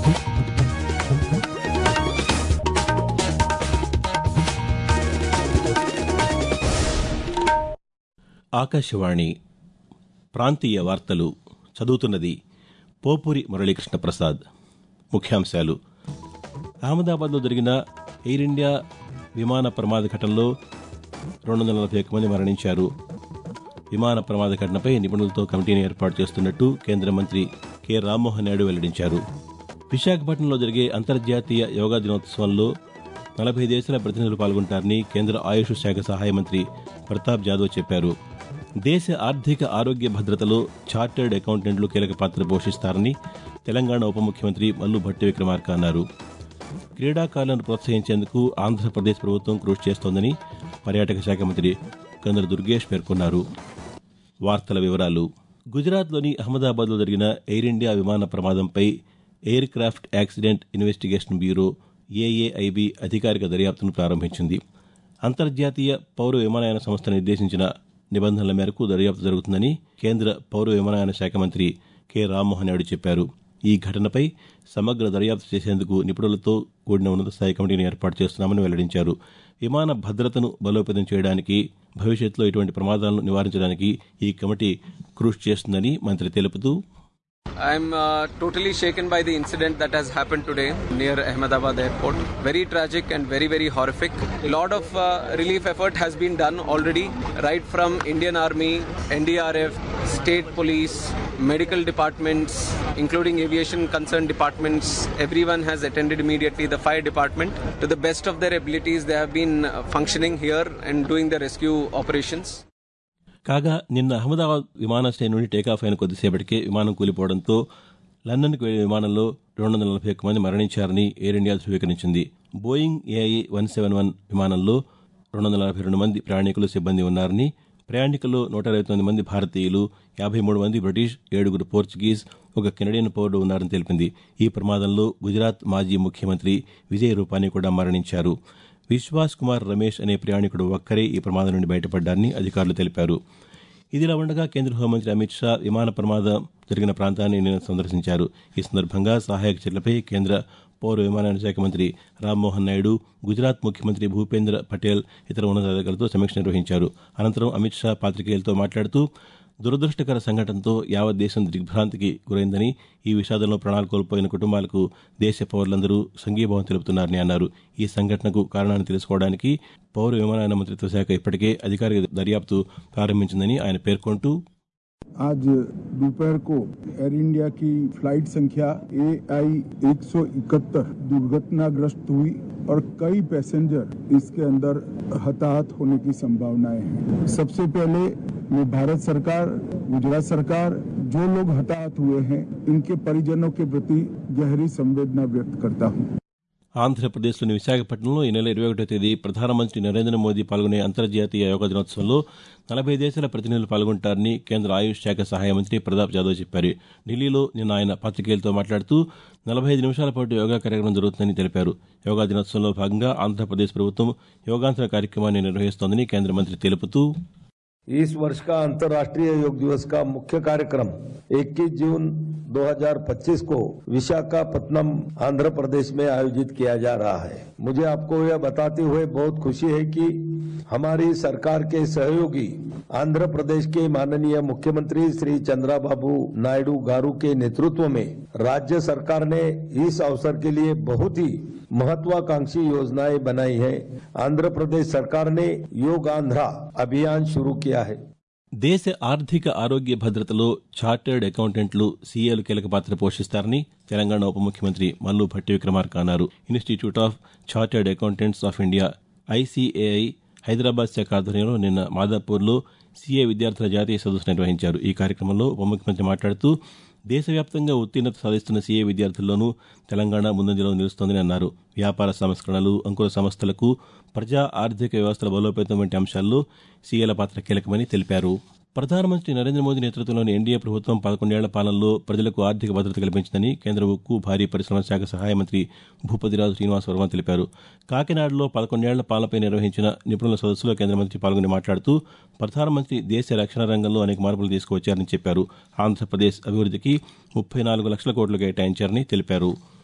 ఆకాశవాణి ప్రాంతీయ వార్తలు చదువుతున్నది పోపూరి మురళీకృష్ణ ప్రసాద్ ముఖ్యాంశాలు అహ్మదాబాద్లో జరిగిన ఎయిర్ ఇండియా విమాన ప్రమాద ఘటనలో రెండు వందల నలభై ఒక్క మంది మరణించారు విమాన ప్రమాద ఘటనపై నిపుణులతో కమిటీని ఏర్పాటు చేస్తున్నట్టు కేంద్ర మంత్రి కె రామ్మోహన్ నాయుడు వెల్లడించారు విశాఖపట్నంలో జరిగే అంతర్జాతీయ యోగా దినోత్సవంలో నలభై దేశాల ప్రతినిధులు పాల్గొంటారని కేంద్ర ఆయుష్ శాఖ సహాయ మంత్రి ప్రతాప్ జాదవ్ చెప్పారు దేశ ఆర్థిక ఆరోగ్య భద్రతలో చార్టర్డ్ అకౌంటెంట్లు కీలక పాత్ర పోషిస్తారని తెలంగాణ ఉప ముఖ్యమంత్రి మల్లు భట్టి విక్రమార్క అన్నారు క్రీడాకారులను ప్రోత్సహించేందుకు ఆంధ్రప్రదేశ్ ప్రభుత్వం కృషి చేస్తోందని పర్యాటక శాఖ మంత్రి కందుల దుర్గేష్ పేర్కొన్నారు వార్తల వివరాలు గుజరాత్లోని అహ్మదాబాద్లో జరిగిన ఎయిర్ ఇండియా విమాన ప్రమాదంపై aircraft accident investigation bureau AAIB అధికారిక దర్యాప్తును ప్రారంభించింది అంతర్జాతీయ పౌర విమానయాన సంస్థ నిర్దేశించిన నిబంధనల మేరకు దర్యాప్తు జరుగుతుందని కేంద్ర పౌర విమానయాన శాఖ మంత్రి కె రామ్మోహన్ నాయుడు చెప్పారు ఈ ఘటనపై సమగ్ర దర్యాప్తు చేసేందుకు నిపుణులతో కూడిన ఉన్నత స్థాయి కమిటీని ఏర్పాటు చేస్తున్నామని వెల్లడించారు విమాన భద్రతను బలోపేతం చేయడానికి భవిష్యత్తులో ఇటువంటి ప్రమాదాలను నివారించడానికి ఈ కమిటీ కృషి చేస్తుందని మంత్రి తెలుపుతూ I'm uh, totally shaken by the incident that has happened today near Ahmedabad airport. Very tragic and very, very horrific. A lot of uh, relief effort has been done already, right from Indian Army, NDRF, state police, medical departments, including aviation concerned departments. Everyone has attended immediately. The fire department, to the best of their abilities, they have been uh, functioning here and doing the rescue operations. కాగా నిన్న అహ్మదాబాద్ విమానాశ్రయం నుండి takeoff అయిన కొద్దిసేపటికే విమానం కూలిపోవడంతో లండన్కు వెళ్లే విమానంలో రెండు వందల నలభై ఒక్క మంది మరణించారని ఎయిర్ ఇండియా ధృవీకరించింది Boeing AI one seven one విమానంలో రెండు వందల నలభై రెండు మంది ప్రయాణికులు సిబ్బంది ఉన్నారని ప్రయాణికుల్లో నూట ఇరవై తొమ్మిది మంది భారతీయులు యాభై మూడు మంది బ్రిటిష్ ఏడుగురు పోర్చుగీస్ ఒక కెనడియన్ పౌరుడు ఉన్నారని తెలిపింది ఈ ప్రమాదంలో గుజరాత్ మాజీ ముఖ్యమంత్రి విజయ్ రూపానీ కూడా మరణించారు విశ్వాస్ కుమార్ రమేష్ అనే ప్రయాణికుడు ఒక్కరే ఈ ప్రమాదం నుండి బయటపడ్డారని అధికారులు తెలిపారు ఇదిలా ఉండగా కేంద్ర హోంమంత్రి అమిత్ షా విమాన ప్రమాదం జరిగిన ప్రాంతాన్ని నిన్న సందర్శించారు ఈ సందర్భంగా సహాయక చర్యలపై కేంద్ర పౌర విమానయాన శాఖ మంత్రి రామ్మోహన్ నాయుడు గుజరాత్ ముఖ్యమంత్రి భూపేంద్ర పటేల్ ఇతర ఉన్నతాధికారులతో సమీక్ష నిర్వహించారు అనంతరం అమిత్ షా పాతికేయులతో మాట్లాడుతూ దురదృష్టకర సంఘటనతో యావత్ దేశం దిగ్భ్రాంతికి గురైందని ఈ విషాదంలో ప్రాణాలు కోల్పోయిన కుటుంబాలకు దేశ పౌరులందరూ సంఘీభావం తెలుపుతున్నారని అన్నారు ఈ సంఘటనకు కారణాన్ని తెలుసుకోవడానికి పౌర విమానయాన మంత్రిత్వ శాఖ ఇప్పటికే అధికారిక దర్యాప్తు ప్రారంభించిందని ఆయన పేర్కొంటూ आज दोपहर को एयर इंडिया की फ्लाइट संख्या ए आई एक दुर्घटनाग्रस्त हुई और कई पैसेंजर इसके अंदर हताहत होने की संभावनाएं हैं सबसे पहले मैं भारत सरकार गुजरात सरकार जो लोग हताहत हुए हैं इनके परिजनों के प्रति गहरी संवेदना व्यक्त करता हूं ఆంధ్రప్రదేశ్లోని విశాఖపట్నంలో ఈ నెల ఇరవై ఒకటో తేదీ ప్రధానమంత్రి నరేంద్ర మోదీ పాల్గొనే అంతర్జాతీయ యోగా దినోత్సవంలో నలభై దేశాల ప్రతినిధులు పాల్గొంటారని కేంద్ర ఆయుష్ శాఖ సహాయ మంత్రి ప్రతాప్ జాదవ్ చెప్పారు ఢిల్లీలో నిన్న ఆయన పాతికేయులతో మాట్లాడుతూ నలభై ఐదు నిమిషాల పాటు యోగా కార్యక్రమం జరుగుతుందని తెలిపారు యోగా దినోత్సవంలో భాగంగా ఆంధ్రప్రదేశ్ ప్రభుత్వం యోగాంతర కార్యక్రమాన్ని నిర్వహిస్తోందని కేంద్ర మంత్రి తెలుపుతూ इस वर्ष का अंतर्राष्ट्रीय योग दिवस का मुख्य कार्यक्रम 21 जून 2025 को विशाखापट्टनम आंध्र प्रदेश में आयोजित किया जा रहा है मुझे आपको यह बताते हुए बहुत खुशी है कि हमारी सरकार के सहयोगी आंध्र प्रदेश के माननीय मुख्यमंत्री श्री चंद्राबाबू नायडू गारू के नेतृत्व में राज्य सरकार ने इस अवसर के लिए बहुत ही महत्वाकांक्षी योजनाएं बनाई है आंध्र प्रदेश सरकार ने योग आंध्रा अभियान शुरू किया है దేశ ఆర్థిక ఆరోగ్య భద్రతలో చార్టర్డ్ అకౌంటెంట్లు సీఏలు కీలక పాత్ర పోషిస్తారని తెలంగాణ ఉప ముఖ్యమంత్రి మల్లు భట్టి విక్రమార్క అన్నారు Institute of Chartered Accountants of India ICAI Hyderabad శాఖ ఆధ్వర్యంలో నిన్న మాదాపూర్లో సీఏ విద్యార్థుల జాతీయ సదస్సు నిర్వహించారు ఈ కార్యక్రమంలో ఉప ముఖ్యమంత్రి మాట్లాడుతూ దేశవ్యాప్తంగా ఉత్తీర్ణత సాధిస్తున్న సీఏ విద్యార్థుల్లోనూ తెలంగాణ ముందంజలో నిలుస్తోందని అన్నారు వ్యాపార సంస్కరణలు అంకుర సంస్థలకు ప్రజా ఆర్థిక వ్యవస్థల బలోపేతం వంటి అంశాల్లో సీఏల పాత్ర కీలకమని తెలిపారు ప్రధానమంత్రి నరేంద్ర మోదీ నేతృత్వంలోని ఎన్డీఏ ప్రభుత్వం పదకొండేళ్ల పాలనలో ప్రజలకు ఆర్థిక భద్రత కల్పించిందని కేంద్ర ఉక్కు భారీ పరిశ్రమల శాఖ సహాయ మంత్రి భూపతిరాజు శ్రీనివాస్ వర్మ తెలిపారు కాకినాడలో పదకొండేళ్ల పాలనపై నిర్వహించిన నిపుణుల సదస్సులో కేంద్ర మంత్రి పాల్గొని మాట్లాడుతూ ప్రధానమంత్రి దేశ రక్షణ రంగంలో అనేక మార్పులు తీసుకువచ్చారని చెప్పారు ఆంధ్రప్రదేశ్ అభివృద్దికి ముప్పై నాలుగు లక్షల కోట్లు కేటాయించారని తెలిపారు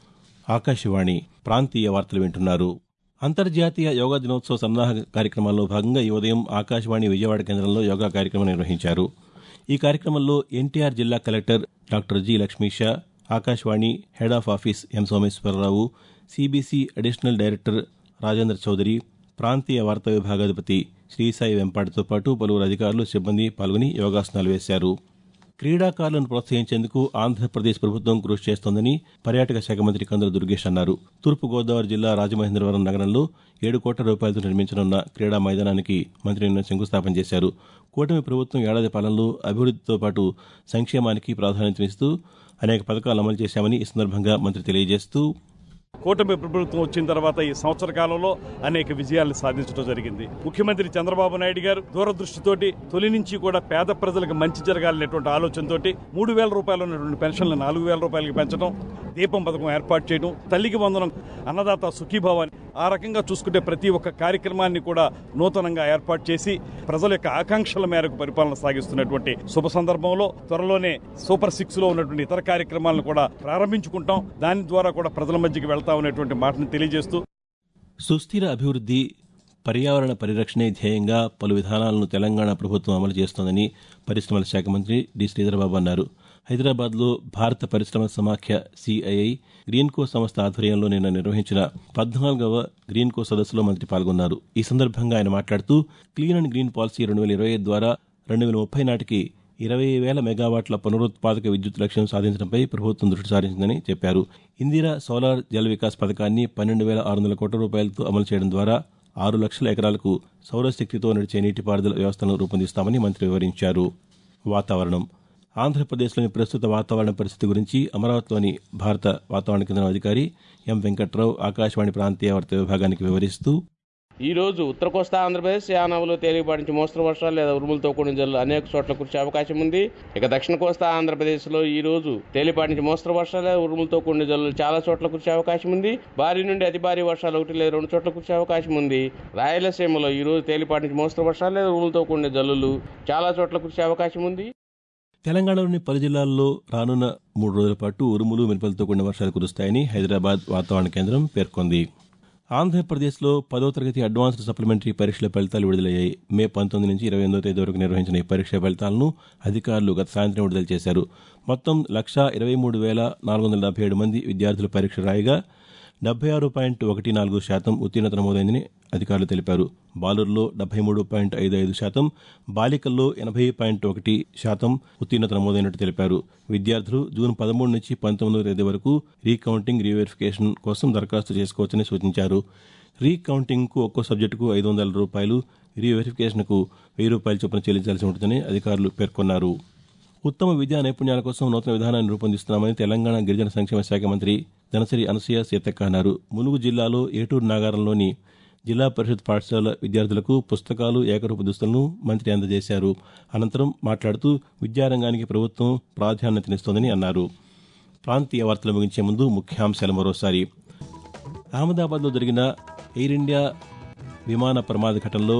ఆకాశవాణి ప్రాంతీయ వార్తలు వింటున్నారు అంతర్జాతీయ యోగా దినోత్సవ సన్నాహక కార్యక్రమాల్లో భాగంగా ఈ ఉదయం ఆకాశవాణి విజయవాడ కేంద్రంలో యోగా కార్యక్రమం నిర్వహించారు ఈ కార్యక్రమంలో ఎన్టీఆర్ జిల్లా collector doctor G Lakshmisha Akashvani head of office M Someswararao CBC additional director Rajendra Chaudhary ప్రాంతీయ వార్తా విభాగాధిపతి శ్రీసాయి వెంపాటితో పాటు పలువురు అధికారులు సిబ్బంది పాల్గొని యోగాసనాలు వేశారు క్రీడాకారులను ప్రోత్సహించేందుకు ఆంధ్రప్రదేశ్ ప్రభుత్వం కృషి చేస్తోందని పర్యాటక శాఖ మంత్రి కందుల దుర్గేష్ అన్నారు తూర్పుగోదావరి జిల్లా రాజమహేంద్రవరం నగరంలో ఏడు కోట్ల రూపాయలతో నిర్మించనున్న క్రీడా మైదానానికి మంత్రి నిన్న శంకుస్థాపన చేశారు కూటమి ప్రభుత్వం ఏడాది పాలనలో అభివృద్దితో పాటు సంక్షేమానికి ప్రాధాన్యతనిస్తూ అనేక పథకాలు అమలు చేశామని ఈ సందర్భంగా మంత్రి తెలియజేస్తూ కూటమి ప్రభుత్వం వచ్చిన తర్వాత ఈ సంవత్సర కాలంలో అనేక విజయాలను సాధించడం జరిగింది ముఖ్యమంత్రి చంద్రబాబు నాయుడు గారు దూరదృష్టితోటి తొలి నుంచి కూడా పేద ప్రజలకు మంచి జరగాలనేటువంటి ఆలోచనతోటి మూడు వేల రూపాయలు ఉన్నటువంటి పెన్షన్లు నాలుగు వేల రూపాయలకి పెంచడం దీపం పథకం ఏర్పాటు చేయడం తల్లికి వందనం అన్నదాత సుఖీభావాన్ని ఆ రకంగా చూసుకుంటే ప్రతి ఒక్క కార్యక్రమాన్ని కూడా నూతనంగా ఏర్పాటు చేసి ప్రజల యొక్క ఆకాంక్షల మేరకు పరిపాలన సాగిస్తున్నటువంటి శుభ సందర్భంలో త్వరలోనే సూపర్ సిక్స్ లో ఉన్నటువంటి ఇతర కార్యక్రమాలను కూడా ప్రారంభించుకుంటాం దాని ద్వారా కూడా ప్రజల మధ్యకి వెళ్తామనేటువంటి మాటను తెలియజేస్తూ సుస్థిర అభివృద్ది పర్యావరణ పరిరక్షణే ధ్యేయంగా పలు విధానాలను తెలంగాణ ప్రభుత్వం అమలు చేస్తోందని పరిశ్రమల శాఖ మంత్రి డి శ్రీధరబాబు అన్నారు హైదరాబాద్లో భారత పరిశ్రమల సమాఖ్య సిఐఐ గ్రీన్కో సంస్థ ఆధ్వర్యంలో నిన్న నిర్వహించిన పద్నాలుగవ గ్రీన్కో సదస్సులో మంత్రి పాల్గొన్నారు ఈ సందర్భంగా ఆయన మాట్లాడుతూ క్లీన్ అండ్ గ్రీన్ పాలసీ రెండు వేల ఇరవై ద్వారా రెండు వేల ముప్పై నాటికి ఇరవై వేల మెగావాట్ల పునరుత్పాదక విద్యుత్ లక్ష్యం సాధించడంపై ప్రభుత్వం దృష్టి సారించిందని చెప్పారు ఇందిరా సోలార్ జల వికాస్ పథకాన్ని పన్నెండు వేల ఆరు వందల కోట్ల రూపాయలతో అమలు చేయడం ద్వారా ఆరు లక్షల ఎకరాలకు సౌరశక్తితో నడిచే నీటిపారుదల వ్యవస్థను రూపొందిస్తామని మంత్రి వివరించారు వాతావరణం ఆంధ్రప్రదేశ్లోని ప్రస్తుత వాతావరణ పరిస్థితి గురించి అమరావతిలోని భారత వాతావరణ కేంద్రం అధికారి ఎం వెంకట్రావు ఆకాశవాణి ప్రాంతీయ వార్తా విభాగానికి వివరిస్తూ ఈ రోజు ఉత్తర కోస్తా ఆంధ్రప్రదేశ్ యానాములు తేలికపాటి నుంచి మోస్తరు వర్షాలు లేదా ఉరుములతో కూడిన జల్లు అనేక చోట్ల కురిసే అవకాశం ఉంది ఇక దక్షిణ కోస్తా ఆంధ్రప్రదేశ్ లో ఈ రోజు తేలిపాటి నుంచి మోస్తరు వర్షాలు లేదా ఉరుములతో కూడిన జల్లులు చాలా చోట్ల కురిసే అవకాశం ఉంది భారీ నుండి అతి భారీ వర్షాలు ఒకటి లేదా రెండు చోట్ల కురిసే అవకాశం ఉంది రాయలసీమలో ఈ రోజు తేలిపాటి నుంచి మోస్తరు వర్షాలు లేదా ఉరుములతో కూడిన జల్లులు చాలా చోట్ల కురిసే అవకాశం ఉంది తెలంగాణలోని పలు జిల్లాల్లో రానున్న మూడు రోజుల పాటు ఉరుములు మెరుపులతో కూడిన వర్షాలు కురుస్తాయని హైదరాబాద్ వాతావరణ కేంద్రం పేర్కొంది ఆంధ్రప్రదేశ్లో పదో తరగతి అడ్వాన్స్డ్ సప్లిమెంటరీ పరీక్షల ఫలితాలు విడుదలయ్యాయి మే పంతొమ్మిది నుంచి ఇరవై ఎనిమిదో తేదీ వరకు నిర్వహించిన ఈ పరీక్ష ఫలితాలను అధికారులు గత సాయంత్రం విడుదల చేశారు మొత్తం లక్షా ఇరవై మూడు వేల నాలుగు వందల డెబ్బై ఏడు మంది విద్యార్థులు పరీక్ష రాయగా డెబ్బై ఆరు పాయింట్ ఒకటి నాలుగు శాతం ఉత్తీర్ణత నమోదైందని అధికారులు తెలిపారు బాలుర్లో డెబ్బై మూడు పాయింట్ ఐదు ఐదు శాతం బాలికల్లో ఎనభై పాయింట్ ఒకటి శాతం ఉత్తీర్ణత నమోదైనట్టు తెలిపారు విద్యార్థులు జూన్ పదమూడు నుంచి పంతొమ్మిదవ తేదీ వరకు రీకౌంటింగ్ రీవెరిఫికేషన్ కోసం దరఖాస్తు చేసుకోవచ్చని సూచించారు రీకౌంటింగ్కు ఒక్కో సబ్జెక్టుకు ఐదు వందల రూపాయలు రీవెరిఫికేషన్కు వెయ్యి రూపాయల చొప్పున చెల్లించాల్సి ఉంటుందని అధికారులు పేర్కొన్నారు ఉత్తమ విద్యా నైపుణ్యాల కోసం నూతన విధానాన్ని రూపొందిస్తున్నామని తెలంగాణ గిరిజన సంక్షేమ శాఖ మంత్రి దనసరి అనసూయ సీతక్క అన్నారు ములుగు జిల్లాలో ఏటూరు నాగారంలోని జిల్లా పరిషత్ పాఠశాల విద్యార్థులకు పుస్తకాలు ఏకరూప దుస్తులను మంత్రి అందజేశారు అనంతరం మాట్లాడుతూ విద్యారంగానికి ప్రభుత్వం ప్రాధాన్యతనిస్తోందని అన్నారు ప్రాంతీయ వార్తలు ముగించే ముందు ముఖ్యాంశాలు మరోసారి అహ్మదాబాద్లో జరిగిన ఎయిర్ ఇండియా విమాన ప్రమాద ఘటనలో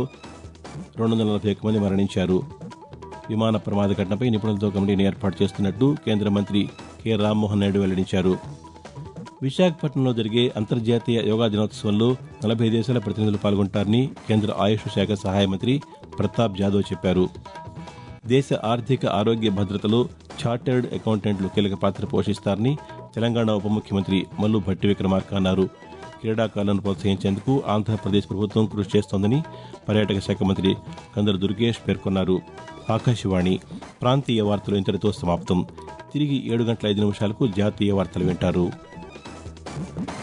రెండు వందల నలభై ఒక్క మంది మరణించారు విమాన ప్రమాద ఘటనపై నిపుణులతో కమిటీని ఏర్పాటు చేస్తున్నట్టు కేంద్ర మంత్రి కె రామ్మోహన్ నాయుడు వెల్లడించారు విశాఖపట్నంలో జరిగే అంతర్జాతీయ యోగా దినోత్సవంలో నలభై దేశాల ప్రతినిధులు పాల్గొంటారని కేంద్ర ఆయుష్ శాఖ సహాయ మంత్రి ప్రతాప్ జాదవ్ చెప్పారు దేశ ఆర్థిక ఆరోగ్య భద్రతలో చార్టర్డ్ అకౌంటెంట్లు కీలక పాత్ర పోషిస్తారని తెలంగాణ ఉప ముఖ్యమంత్రి మల్లు భట్టి విక్రమార్క అన్నారు క్రీడాకారులను ప్రోత్సహించేందుకు ఆంధ్రప్రదేశ్ ప్రభుత్వం కృషి చేస్తోందని పర్యాటక శాఖ మంత్రి కందరు దుర్గేష్ పేర్కొన్నారు ఆకాశవాణి ప్రాంతీయ వార్తలు ఇంతటితో సమాప్తం తిరిగి ఏడు గంటల ఐదు నిమిషాలకు జాతీయ వార్తలు వింటారు